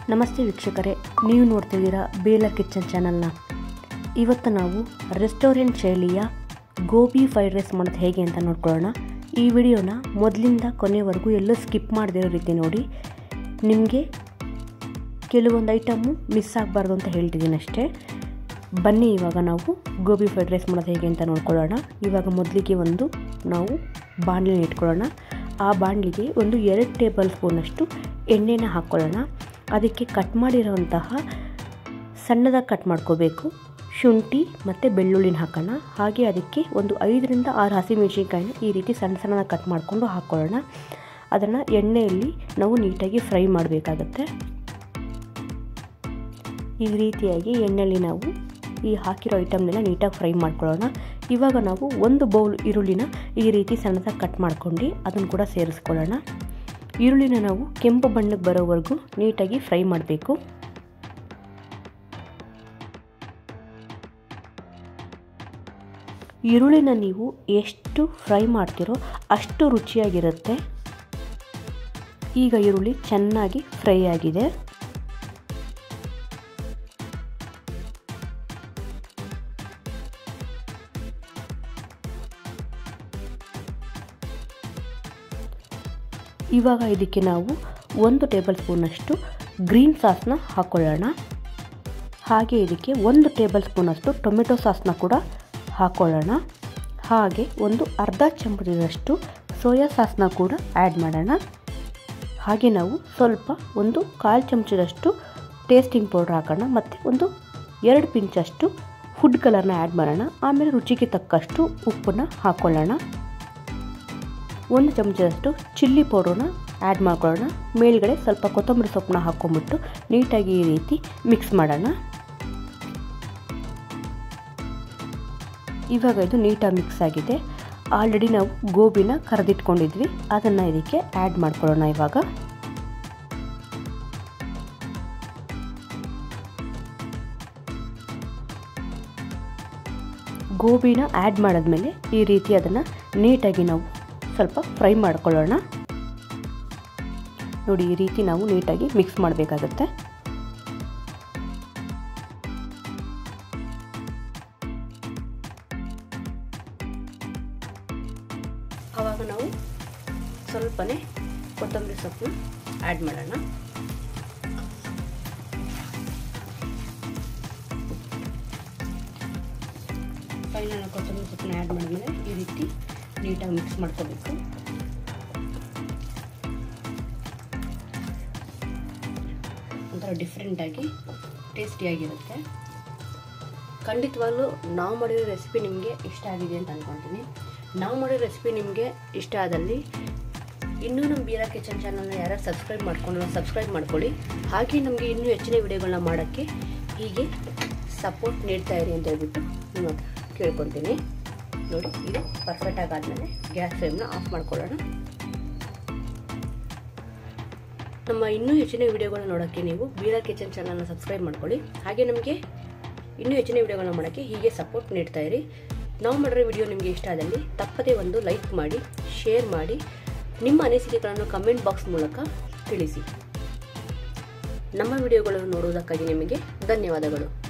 ನಮಸ್ತೆ ವೀಕ್ಷಕರೇ ನೀವು ನೋಡ್ತಿದ್ದೀರಾ ಬೇಲರ್ ಕಿಚನ್ ಚಾನಲ್ನ ಇವತ್ತು ನಾವು ರೆಸ್ಟೋರೆಂಟ್ ಶೈಲಿಯ ಗೋಬಿ ಫ್ರೈಡ್ ರೈಸ್ ಮಾಡೋದು ಹೇಗೆ ಅಂತ ನೋಡ್ಕೊಳ್ಳೋಣ ಈ ವಿಡಿಯೋನ ಮೊದಲಿಂದ ಕೊನೆವರೆಗೂ ಎಲ್ಲೂ ಸ್ಕಿಪ್ ಮಾಡದಿರೋ ರೀತಿ ನೋಡಿ ನಿಮಗೆ ಕೆಲವೊಂದು ಐಟಮು ಮಿಸ್ ಆಗಬಾರ್ದು ಅಂತ ಹೇಳ್ತಿದ್ದೀನಿ ಅಷ್ಟೇ ಬನ್ನಿ ಇವಾಗ ನಾವು ಗೋಬಿ ಫ್ರೈಡ್ ರೈಸ್ ಮಾಡೋದು ಹೇಗೆ ಅಂತ ನೋಡ್ಕೊಳ್ಳೋಣ ಇವಾಗ ಮೊದಲಿಗೆ ಒಂದು ನಾವು ಬಾಣಲಿನ ಇಟ್ಕೊಳ್ಳೋಣ ಆ ಬಾಣಲಿಗೆ ಒಂದು ಎರಡು ಟೇಬಲ್ ಸ್ಪೂನಷ್ಟು ಎಣ್ಣೆನ ಹಾಕ್ಕೊಳ್ಳೋಣ ಅದಕ್ಕೆ ಕಟ್ ಮಾಡಿರೋಂತಹ ಸಣ್ಣದಾಗಿ ಕಟ್ ಮಾಡ್ಕೋಬೇಕು ಶುಂಠಿ ಮತ್ತು ಬೆಳ್ಳುಳ್ಳಿನ ಹಾಕೋಣ ಹಾಗೆ ಅದಕ್ಕೆ ಒಂದು ಐದರಿಂದ ಆರು ಹಸಿಮೆಣಸಿನ್ಕಾಯಿನ ಈ ರೀತಿ ಸಣ್ಣ ಸಣ್ಣದಾಗಿ ಕಟ್ ಮಾಡಿಕೊಂಡು ಹಾಕ್ಕೊಳ್ಳೋಣ ಅದನ್ನು ಎಣ್ಣೆಯಲ್ಲಿ ನಾವು ನೀಟಾಗಿ ಫ್ರೈ ಮಾಡಬೇಕಾಗತ್ತೆ ಈ ರೀತಿಯಾಗಿ ಎಣ್ಣೆಯಲ್ಲಿ ನಾವು ಈ ಹಾಕಿರೋ ಐಟಮ್ನೆಲ್ಲ ನೀಟಾಗಿ ಫ್ರೈ ಮಾಡ್ಕೊಳ್ಳೋಣ ಇವಾಗ ನಾವು ಒಂದು ಬೌಲ್ ಈರುಳ್ಳಿನ ಈ ರೀತಿ ಸಣ್ಣದಾಗಿ ಕಟ್ ಮಾಡ್ಕೊಂಡು ಅದನ್ನು ಕೂಡ ಸೇರಿಸ್ಕೊಳ್ಳೋಣ ಈರುಳ್ಳಿನ ನಾವು ಕೆಂಪು ಬಣ್ಣಕ್ಕೆ ಬರೋವರೆಗೂ ನೀಟಾಗಿ ಫ್ರೈ ಮಾಡಬೇಕು ಈರುಳ್ಳಿನ ನೀವು ಎಷ್ಟು ಫ್ರೈ ಮಾಡ್ತೀರೋ ಅಷ್ಟು ರುಚಿಯಾಗಿರುತ್ತೆ ಈಗ ಈರುಳ್ಳಿ ಚೆನ್ನಾಗಿ ಫ್ರೈ ಆಗಿದೆ ಇವಾಗ ಇದಕ್ಕೆ ನಾವು ಒಂದು ಟೇಬಲ್ ಸ್ಪೂನಷ್ಟು ಗ್ರೀನ್ ಸಾಸ್ನ ಹಾಕ್ಕೊಳ್ಳೋಣ ಹಾಗೆ ಇದಕ್ಕೆ ಒಂದು ಟೇಬಲ್ ಸ್ಪೂನಷ್ಟು ಟೊಮೆಟೊ ಸಾಸ್ನ ಕೂಡ ಹಾಕ್ಕೊಳ್ಳೋಣ ಹಾಗೆ ಒಂದು ಅರ್ಧ ಚಮಚದಷ್ಟು ಸೋಯಾ ಸಾಸ್ನ ಕೂಡ ಆ್ಯಡ್ ಮಾಡೋಣ ಹಾಗೆ ನಾವು ಸ್ವಲ್ಪ ಒಂದು ಕಾಲು ಚಮಚದಷ್ಟು ಟೇಸ್ಟಿಂಗ್ ಪೌಡ್ರ್ ಹಾಕೋಣ ಮತ್ತು ಒಂದು ಎರಡು ಪಿಂಚಷ್ಟು ಫುಡ್ ಕಲರ್ನ ಆ್ಯಡ್ ಮಾಡೋಣ ಆಮೇಲೆ ರುಚಿಗೆ ತಕ್ಕಷ್ಟು ಉಪ್ಪನ್ನ ಹಾಕ್ಕೊಳ್ಳೋಣ ಒಂದು ಚಮಚದಷ್ಟು ಚಿಲ್ಲಿ ಪೌಡ್ರನ್ನ ಆ್ಯಡ್ ಮಾಡ್ಕೊಳ್ಳೋಣ ಮೇಲ್ಗಡೆ ಸ್ವಲ್ಪ ಕೊತ್ತಂಬರಿ ಸೊಪ್ಪನ್ನ ಹಾಕ್ಕೊಂಬಿಟ್ಟು ನೀಟಾಗಿ ಈ ರೀತಿ ಮಿಕ್ಸ್ ಮಾಡೋಣ ಇವಾಗ ಇದು ನೀಟಾಗಿ ಮಿಕ್ಸ್ ಆಗಿದೆ ಆಲ್ರೆಡಿ ನಾವು ಗೋಬಿನ ಕರೆದಿಟ್ಕೊಂಡಿದ್ವಿ ಅದನ್ನು ಇದಕ್ಕೆ ಆ್ಯಡ್ ಮಾಡ್ಕೊಳ್ಳೋಣ ಇವಾಗ ಗೋಬಿನ ಆ್ಯಡ್ ಮಾಡಿದ್ಮೇಲೆ ಈ ರೀತಿ ಅದನ್ನು ನೀಟಾಗಿ ನಾವು ಸ್ವಲ್ಪ ಫ್ರೈ ಮಾಡ್ಕೊಳ್ಳೋಣ ನೋಡಿ ಈ ರೀತಿ ನಾವು ನೀಟಾಗಿ ಮಿಕ್ಸ್ ಮಾಡಬೇಕಾಗತ್ತೆ ಆವಾಗ ನಾವು ಸ್ವಲ್ಪನೇ ಕೊತ್ತಂಬರಿ ಸೊಪ್ಪು ಆ್ಯಡ್ ಮಾಡೋಣ ಫೈನಲ್ ಕೊತ್ತಂಬರಿ ಸೊಪ್ಪನ್ನ ಆ್ಯಡ್ ಮಾಡಿದ್ಮೇಲೆ ಈ ರೀತಿ ನೀಟಾಗಿ ಮಿಕ್ಸ್ ಮಾಡ್ಕೋಬೇಕು ಒಂಥರ ಡಿಫ್ರೆಂಟಾಗಿ ಟೇಸ್ಟಿಯಾಗಿರುತ್ತೆ ಖಂಡಿತವಾಗ್ಲೂ ನಾವು ಮಾಡಿರೋ ರೆಸಿಪಿ ನಿಮಗೆ ಇಷ್ಟ ಆಗಿದೆ ಅಂತ ಅಂದ್ಕೊಳ್ತೀನಿ ನಾವು ಮಾಡಿರೋ ರೆಸಿಪಿ ನಿಮಗೆ ಇಷ್ಟ ಆದಲ್ಲಿ ಇನ್ನೂ ನಮ್ಮ ಬೀರಾ ಕಿಚನ್ ಚಾನಲ್ನ ಯಾರು ಸಬ್ಸ್ಕ್ರೈಬ್ ಮಾಡ್ಕೊಂಡು ಸಬ್ಸ್ಕ್ರೈಬ್ ಮಾಡ್ಕೊಳ್ಳಿ ಹಾಗೆ ನಮಗೆ ಇನ್ನೂ ಹೆಚ್ಚಿನ ವಿಡಿಯೋಗಳನ್ನ ಮಾಡೋಕ್ಕೆ ಹೀಗೆ ಸಪೋರ್ಟ್ ನೀಡ್ತಾ ಇರಿ ಅಂತ ಹೇಳ್ಬಿಟ್ಟು ನಿಮ್ಮ ಕೇಳ್ಕೊತೀನಿ ನೋಡಿ ಇದು ಪರ್ಫೆಕ್ಟ್ ಆಗಾದ್ಮೇಲೆ ಗ್ಯಾಸ್ ಫ್ಲೇಮ್ನ ಆಫ್ ಮಾಡ್ಕೊಳ್ಳೋಣ ನಮ್ಮ ಇನ್ನೂ ಹೆಚ್ಚಿನ ವಿಡಿಯೋಗಳನ್ನ ನೋಡೋಕ್ಕೆ ನೀವು ಬೀರಾ ಕಿಚನ್ ಚಾನಲ್ನ ಸಬ್ಸ್ಕ್ರೈಬ್ ಮಾಡ್ಕೊಳ್ಳಿ ಹಾಗೆ ನಮಗೆ ಇನ್ನೂ ಹೆಚ್ಚಿನ ವಿಡಿಯೋಗಳನ್ನ ಮಾಡೋಕ್ಕೆ ಹೀಗೆ ಸಪೋರ್ಟ್ ನೀಡ್ತಾ ಇರಿ ನಾವು ಮಾಡಿರೋ ವಿಡಿಯೋ ನಿಮಗೆ ಇಷ್ಟ ಆದಲ್ಲಿ ತಪ್ಪದೇ ಒಂದು ಲೈಕ್ ಮಾಡಿ ಶೇರ್ ಮಾಡಿ ನಿಮ್ಮ ಅನಿಸಿಕೆಗಳನ್ನು ಕಮೆಂಟ್ ಬಾಕ್ಸ್ ಮೂಲಕ ತಿಳಿಸಿ ನಮ್ಮ ವಿಡಿಯೋಗಳನ್ನು ನೋಡುವುದಕ್ಕಾಗಿ ನಿಮಗೆ ಧನ್ಯವಾದಗಳು